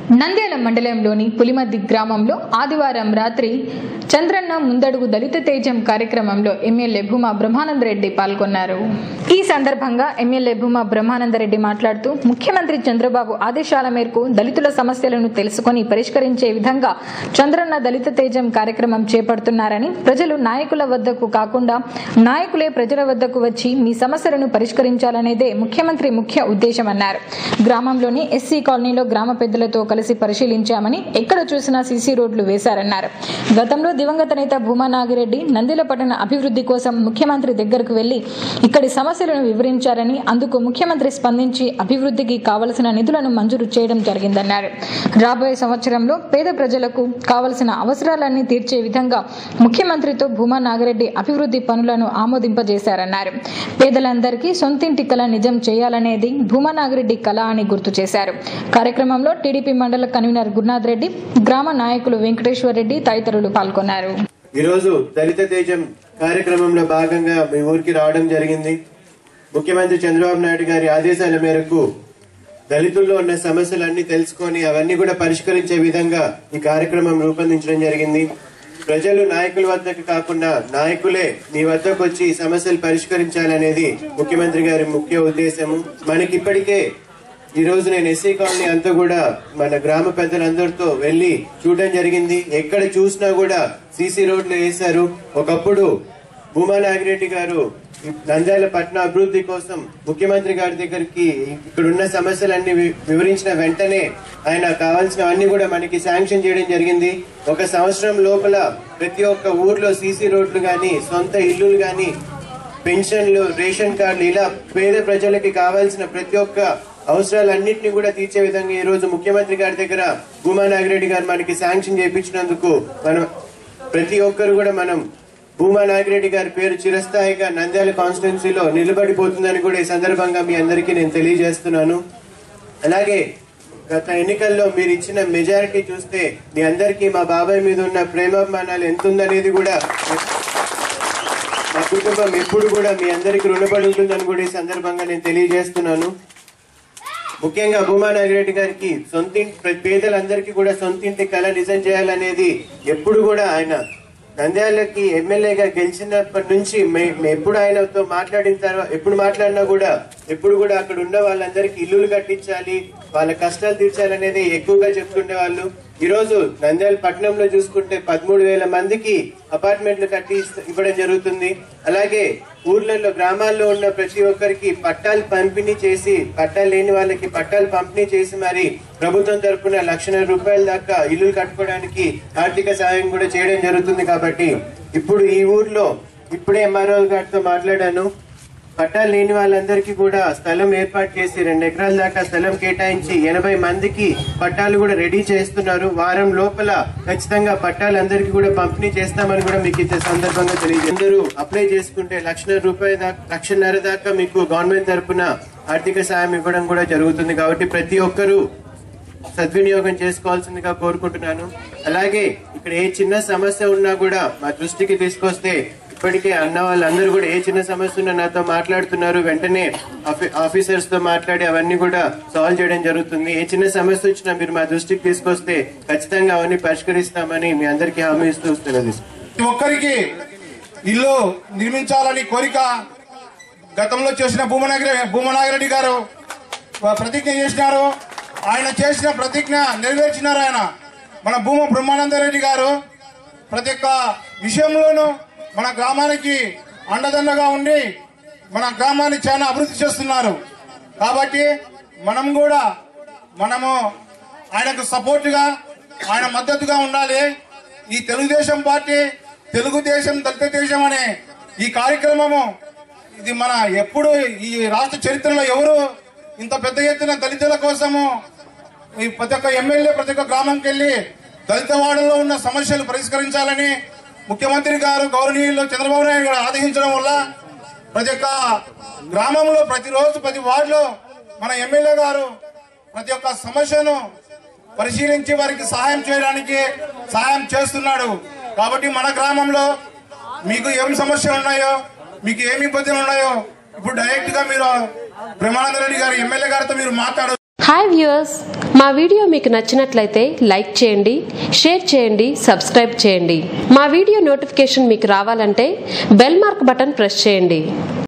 నంద్యాల మండలంలోని పులిమద్ది గ్రామంలో ఆదివారం రాత్రి చంద్రన్న ముందడుగు దళిత తేజం కార్యక్రమంలో ఎమ్మెల్యే భూమా బ్రహ్మానందరెడ్డి పాల్గొన్నారు ఈ సందర్భంగా ఎమ్మెల్యే భూమా బ్రహ్మానందరెడ్డి మాట్లాడుతూ ముఖ్యమంత్రి చంద్రబాబు ఆదేశాల మేరకు దళితుల సమస్యలను తెలుసుకొని పరిష్కరించే విధంగా చంద్రన్న దళిత తేజం కార్యక్రమం చేపడుతున్నారని ప్రజలు నాయకుల వద్దకు కాకుండా నాయకులే ప్రజల వద్దకు వచ్చి మీ సమస్యలను పరిష్కరించాలనేదే ముఖ్యమంత్రి ముఖ్య ఉద్దేశమన్నారు గ్రామంలోని ఎస్సీ కాలనీలో గ్రామ పెద్దలతో కలిసి పరిశీలించామని ఎక్కడ చూసినా సీసీ రోడ్లు వేశారన్నారు గతంలో దివంగత నేత భూమా నాగిరెడ్డి నందిల పట్టణ అభివృద్ధి కోసం ముఖ్యమంత్రి దగ్గరకు వెళ్లి ఇక్కడి సమస్యలను వివరించారని అందుకు ముఖ్యమంత్రి స్పందించి అభివృద్ధికి కావలసిన నిధులను మంజూరు చేయడం జరిగిందన్నారు రాబోయే సంవత్సరంలో పేద ప్రజలకు కావలసిన అవసరాలన్నీ తీర్చే విధంగా ముఖ్యమంత్రితో భూమా నాగిరెడ్డి అభివృద్ధి పనులను ఆమోదింపజేశారన్నారు పేదలందరికీ సొంతింటి కళ నిజం చేయాలనేది భూమా నాగిరెడ్డి కళ అని గుర్తు చేశారు కార్యక్రమంలో టీడీపీ మండల కన్వీనర్ గురునాథ్ రెడ్డి గ్రామ నాయకులు వెంకటేశ్వర్ రెడ్డి తదితరులు పాల్గొన్నారు ఈరోజు దళిత తేజం కార్యక్రమంలో భాగంగా మీ ఊరికి రావడం జరిగింది ముఖ్యమంత్రి చంద్రబాబు నాయుడు గారి ఆదేశాల మేరకు దళితుల్లో ఉన్న సమస్యలన్నీ తెలుసుకొని అవన్నీ కూడా పరిష్కరించే విధంగా ఈ కార్యక్రమం రూపొందించడం జరిగింది ప్రజలు నాయకుల వద్దకు కాకుండా నాయకులే మీ వద్దకు వచ్చి ఈ సమస్యలు పరిష్కరించాలనేది ముఖ్యమంత్రి గారి ముఖ్య ఉద్దేశము మనకి ఇప్పటికే ఈ రోజు నేను ఎస్సీ కాలనీ అంతా కూడా మన గ్రామ పెద్దలందరితో వెళ్లి చూడడం జరిగింది ఎక్కడ చూసినా కూడా సీసీ రోడ్లు వేశారు ఒకప్పుడు భూమా నాగిరెడ్డి గారు ఈ నంద్యాల పట్టణ అభివృద్ధి కోసం ముఖ్యమంత్రి గారి దగ్గరికి ఇక్కడున్న సమస్యలన్నీ వి- వివరించిన వెంటనే ఆయన కావాల్సినవన్నీ కూడా మనకి శాంక్షన్ చేయడం జరిగింది ఒక సంవత్సరం లోపల ప్రతి ఒక్క ఊర్లో సీసీ రోడ్లు గాని సొంత ఇల్లులు గాని పెన్షన్లు రేషన్ కార్డులు ఇలా పేద ప్రజలకి కావాల్సిన ప్రతి ఒక్క అవసరాలన్నింటినీ కూడా తీర్చే విధంగా ఈ రోజు ముఖ్యమంత్రి గారి దగ్గర భూమా నాగిరెడ్డి గారు మనకి శాంక్షన్ చేయించినందుకు మనం ప్రతి ఒక్కరు కూడా మనం భూమా నాగిరెడ్డి గారి పేరు చిరస్థాయిగా నంద్యాల కాన్స్టిట్యున్సీలో నిలబడిపోతుందని కూడా ఈ సందర్భంగా మీ అందరికీ నేను తెలియజేస్తున్నాను అలాగే గత ఎన్నికల్లో మీరు ఇచ్చిన మెజారిటీ చూస్తే మీ అందరికీ మా బాబాయ్ మీద ఉన్న ప్రేమాభిమానాలు ఎంత ఉందనేది కూడా మా కుటుంబం ఎప్పుడు కూడా మీ అందరికి రుణపడి ఉంటుందని కూడా ఈ సందర్భంగా నేను తెలియజేస్తున్నాను ముఖ్యంగా భూమా నాగిరెడ్డి గారికి సొంతింటి పేదలందరికీ కూడా సొంతింటి కళ నిజం చేయాలనేది ఎప్పుడు కూడా ఆయన నంద్యాలకి ఎమ్మెల్యేగా గెలిచినప్పటి నుంచి మే- మే- ఎప్పుడు ఆయనతో మాట్లాడిన తర్వాత ఎప్పుడు మాట్లాడినా కూడా ఎప్పుడు కూడా అక్కడ ఉన్న వాళ్ళందరికీ ఇల్లులు కట్టించాలి వాళ్ళ కష్టాలు తీర్చాలనేది ఎక్కువగా చెప్తుండే వాళ్ళు ఈ రోజు నంద్యాల పట్టణంలో చూసుకుంటే పదమూడు వేల మందికి అపార్ట్మెంట్లు కట్టి ఇస్త- ఇవ్వడం జరుగుతుంది అలాగే ఊర్లలో గ్రామాల్లో ఉన్న ప్రతి ఒక్కరికి పట్టాలు పంపిణీ చేసి పట్టాలు లేని వాళ్ళకి పట్టాలు పంపిణీ చేసి మరి ప్రభుత్వం తరపున లక్షల రూపాయల దాకా ఇల్లు కట్టుకోవడానికి ఆర్థిక సాయం కూడా చేయడం జరుగుతుంది కాబట్టి ఇప్పుడు ఈ ఊర్లో ఇప్పుడే ఎంఆర్ఓ గారితో మాట్లాడాను పట్టాలు లేని వాళ్ళందరికీ కూడా స్థలం ఏర్పాటు చేసి రెండు ఎకరాల దాకా స్థలం కేటాయించి ఎనభై మందికి పట్టాలు కూడా రెడీ చేస్తున్నారు వారం లోపల ఖచ్చితంగా పట్టాలు అందరికీ కూడా పంపిణీ చేస్తామని కూడా మీకు ఇచ్చే సందర్భంగా తెలియజేస్తారు అందరూ అప్లై చేసుకుంటే లక్ష రూపాయల దాకా లక్షన్నర దాకా మీకు గవర్నమెంట్ తరపున ఆర్థిక సాయం ఇవ్వడం కూడా జరుగుతుంది కాబట్టి ప్రతి ఒక్కరూ సద్వినియోగం చేసుకోవాల్సిందిగా కోరుకుంటున్నాను అలాగే ఇక్కడ ఏ చిన్న సమస్య ఉన్నా కూడా మా దృష్టికి తీసుకొస్తే ఇప్పటికే అన్న వాళ్ళందరూ కూడా ఏ చిన్న సమస్య ఉన్నా నాతో మాట్లాడుతున్నారు వెంటనే ఆఫీ- ఆఫీసర్స్ తో మాట్లాడి అవన్నీ కూడా సాల్వ్ చేయడం జరుగుతుంది ఏ చిన్న సమస్య వచ్చినా మీరు మా దృష్టికి తీసుకొస్తే ఖచ్చితంగా అవన్నీ పరిష్కరిస్తామని మీ అందరికీ హామీ ఇస్తూ వస్తున్నది ప్రతి ఒక్కరికి ఇల్లు నిర్మించాలని కోరిక గతంలో చేసిన భూమనాగిరి భూమనాగిరెడ్డి గారు ప్రతిజ్ఞ చేసినారు ఆయన చేసిన ప్రతిజ్ఞ నెరవేర్చినారు ఆయన మన భూమ బ్రహ్మానందరెడ్డి గారు ప్రతి ఒక్క విషయంలోనూ మన గ్రామానికి అండదండగా ఉండి మన గ్రామాన్ని చాలా అభివృద్ధి చేస్తున్నారు కాబట్టి మనం కూడా మనము ఆయనకు సపోర్టుగా ఆయన మద్దతుగా ఉండాలి ఈ తెలుగుదేశం పార్టీ తెలుగుదేశం దళిత దేశం అనే ఈ కార్యక్రమము ఇది మన ఎప్పుడు ఈ రాష్ట్ర చరిత్రలో ఎవరు ఇంత పెద్ద ఎత్తున దళితుల కోసము ఈ ప్రతి ఒక్క ఎమ్మెల్యే ప్రతి ఒక్క గ్రామంకి వెళ్ళి దళిత వాడల్లో ఉన్న సమస్యలు పరిష్కరించాలని ముఖ్యమంత్రి గారు గౌరవనీయులు చంద్రబాబు నాయుడు గారు ఆదేశించడం వల్ల ప్రతి ఒక్క గ్రామంలో ప్రతిరోజు ప్రతి వార్డులో మన ఎమ్మెల్యే గారు ప్రతి ఒక్క సమస్యను పరిశీలించి వారికి సహాయం చేయడానికి సహాయం చేస్తున్నాడు కాబట్టి మన గ్రామంలో మీకు ఏం సమస్యలు ఉన్నాయో మీకు ఏమి ఇబ్బందులు ఉన్నాయో ఇప్పుడు డైరెక్ట్ గా మీరు బ్రహ్మానంద రెడ్డి గారు ఎమ్మెల్యే గారితో మీరు మాట్లాడు హాయ్ వ్యూయర్స్ మా వీడియో మీకు నచ్చినట్లయితే లైక్ చేయండి షేర్ చేయండి సబ్స్క్రైబ్ చేయండి మా వీడియో నోటిఫికేషన్ మీకు రావాలంటే బెల్ మార్క్ బటన్ ప్రెస్ చేయండి